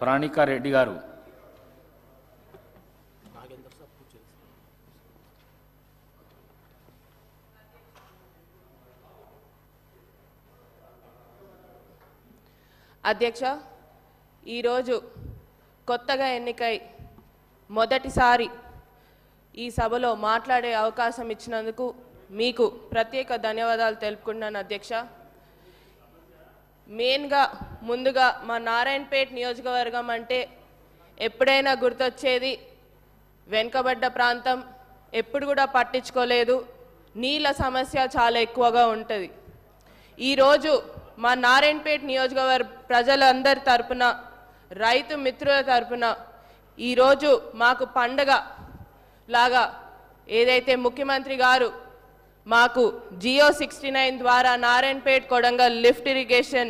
ప్రాణికా రెడ్డి గారు అధ్యక్ష ఈరోజు కొత్తగా ఎన్నికై మొదటిసారి ఈ సభలో మాట్లాడే అవకాశం ఇచ్చినందుకు మీకు ప్రత్యేక ధన్యవాదాలు తెలుపుకుంటున్నాను అధ్యక్ష మెయిన్గా ముందుగా మా నారాయణపేట్ నియోజకవర్గం అంటే ఎప్పుడైనా గుర్తొచ్చేది వెనుకబడ్డ ప్రాంతం ఎప్పుడు కూడా పట్టించుకోలేదు నీళ్ళ సమస్య చాలా ఎక్కువగా ఉంటుంది ఈరోజు మా నారాయణపేట్ నియోజకవర్గ ప్రజలందరి తరపున రైతు మిత్రుల తరపున ఈరోజు మాకు పండగ లాగా ఏదైతే ముఖ్యమంత్రి గారు మాకు జియో సిక్స్టీ నైన్ ద్వారా Narayanpet Kodangal lift irrigation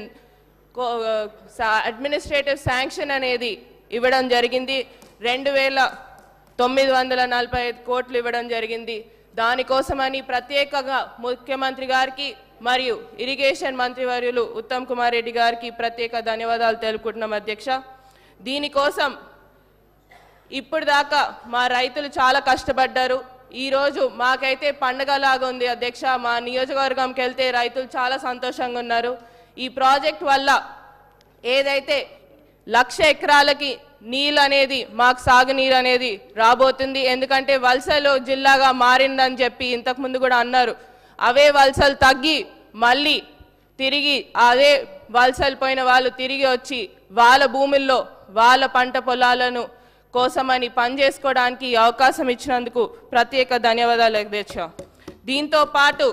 administrative sanction అనేది ఇవ్వడం జరిగింది రెండు వేల తొమ్మిది వందల నలభై ఐదు కోట్లు ఇవ్వడం జరిగింది దానికోసమని ప్రత్యేకంగా ముఖ్యమంత్రి గారికి మరియు ఇరిగేషన్ మంత్రివర్యులు ఉత్తమ్ కుమార్ రెడ్డి గారికి ప్రత్యేక ధన్యవాదాలు తెలుపుకుంటున్నాం అధ్యక్ష దీనికోసం ఇప్పుడు దాకా మా రైతులు చాలా కష్టపడ్డారు ఈరోజు మాకైతే పండగలాగా ఉంది అధ్యక్ష మా నియోజకవర్గంకి వెళ్తే రైతులు చాలా సంతోషంగా ఉన్నారు ఈ ప్రాజెక్ట్ వల్ల ఏదైతే లక్ష ఎకరాలకి నీళ్ళు అనేది మాకు సాగునీరు అనేది రాబోతుంది ఎందుకంటే వలసలు జిల్లాగా మారిందని చెప్పి ఇంతకు ముందు కూడా అన్నారు అవే వలసలు తగ్గి మళ్ళీ తిరిగి అదే వలసలు పోయిన వాళ్ళు తిరిగి వచ్చి వాళ్ళ భూముల్లో వాళ్ళ పంట పొలాలను కోసమని పనిచేసుకోవడానికి ఈ అవకాశం ఇచ్చినందుకు ప్రత్యేక ధన్యవాదాలు అధ్యక్ష దీంతో పాటు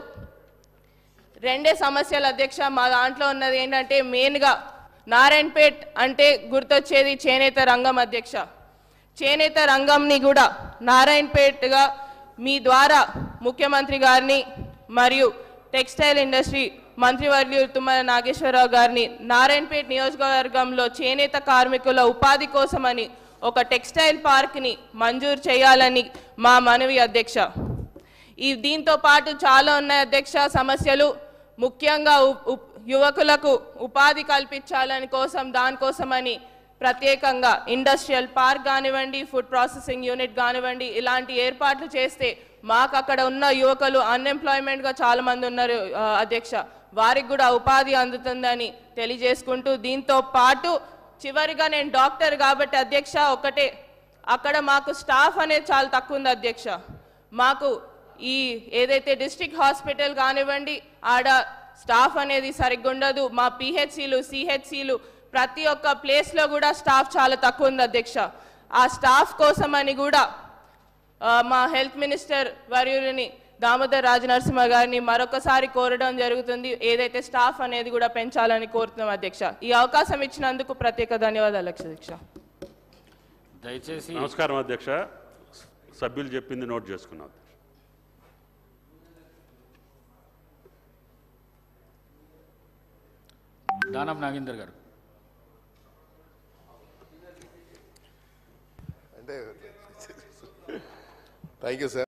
రెండే సమస్యలు అధ్యక్ష మా దాంట్లో ఉన్నది ఏంటంటే మెయిన్గా నారాయణపేట్ అంటే గుర్తొచ్చేది చేనేత రంగం అధ్యక్ష చేనేత రంగంని కూడా నారాయణపేట్గా మీ ద్వారా ముఖ్యమంత్రి గారిని మరియు టెక్స్టైల్ ఇండస్ట్రీ మంత్రివర్యులు తుమ్మల నాగేశ్వరరావు గారిని నారాయణపేట్ నియోజకవర్గంలో చేనేత కార్మికుల ఉపాధి కోసమని ఒక టెక్స్టైల్ పార్క్ని మంజూరు చేయాలని మా మనవి అధ్యక్ష ఈ దీంతో పాటు చాలా ఉన్నాయి అధ్యక్ష సమస్యలు ముఖ్యంగా ఉ- ఉ- యువకులకు ఉపాధి కల్పించాలని కోసం దానికోసమని ప్రత్యేకంగా ఇండస్ట్రియల్ పార్క్ కానివ్వండి ఫుడ్ ప్రాసెసింగ్ యూనిట్ కానివ్వండి ఇలాంటి ఏర్పాట్లు చేస్తే మాకు అక్కడ ఉన్న యువకులు అన్ఎంప్లాయ్మెంట్గా చాలా మంది ఉన్నారు ఆ, అధ్యక్ష వారికి కూడా ఉపాధి అందుతుందని తెలియజేసుకుంటూ దీంతో పాటు చివరిగా నేను డాక్టర్ కాబట్టి అధ్యక్ష ఒకటే అక్కడ మాకు స్టాఫ్ అనేది చాలా తక్కువ ఉంది అధ్యక్ష మాకు ఈ ఏదైతే డిస్ట్రిక్ట్ హాస్పిటల్ కానివ్వండి ఆడ స్టాఫ్ అనేది సరిగ్గా ఉండదు మా పిహెచ్సిలు సిహెచ్సిలు ప్రతి ఒక్క ప్లేస్లో కూడా స్టాఫ్ చాలా తక్కువ ఉంది అధ్యక్ష ఆ స్టాఫ్ కోసమని కూడా ఆ, మా హెల్త్ మినిస్టర్ వర్యులని దామోదర్ రాజనరసింహ గారిని మరొకసారి కోరడం జరుగుతుంది ఏదైతే స్టాఫ్ అనేది కూడా పెంచాలని కోరుతున్నాం అధ్యక్ష ఈ అవకాశం ఇచ్చినందుకు ప్రత్యేక ధన్యవాదాలు అధ్యక్ష దయచేసి నమస్కారం అధ్యక్ష సభ్యులు చెప్పింది నోట్ చేసుకున్నాం దానం నాగేందర్ గారు అంటే థ్యాంక్ యూ సార్